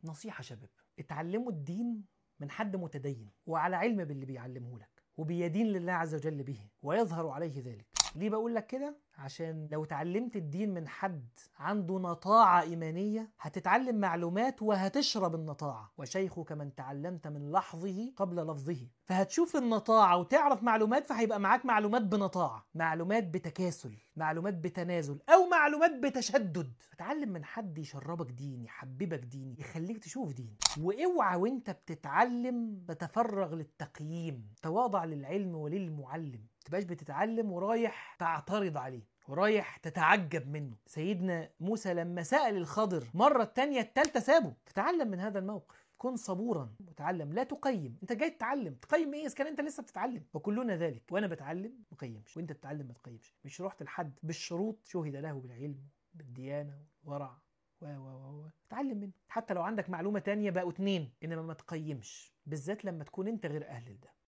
نصيحة شباب اتعلموا الدين من حد متدين وعلى علم باللي بيعلمه لك وبيدين لله عز وجل به ويظهر عليه ذلك ليه بقول لك كده عشان لو اتعلمت الدين من حد عنده نطاعة إيمانية هتتعلم معلومات وهتشرب النطاعة وشيخك من تعلمت من لحظه قبل لفظه فهتشوف النطاعة وتعرف معلومات فهيبقى معاك معلومات بنطاعة معلومات بتكاسل معلومات بتنازل أو معلومات بتشدد فتعلم من حد يشربك دين يحببك دين يخليك تشوف دين واوعى وانت بتتعلم تتفرغ للتقييم تواضع للعلم وللمعلم تبقاش بتتعلم ورايح تعترض عليه ورايح تتعجب منه سيدنا موسى لما سأل الخضر مرة التانية التالتة سابه تتعلم من هذا الموقف كن صبورا وتعلم لا تقيم انت جاي تتعلم تقيم ايه اذا كان انت لسه بتتعلم وكلنا ذلك وانا بتعلم ما قيمش وانت بتتعلم ما تقيمش مش رحت لحد بالشروط شهد له بالعلم بالديانه والورع و و و و اتعلم منه حتى لو عندك معلومه تانية بقوا اتنين انما ما تقيمش بالذات لما تكون انت غير اهل لده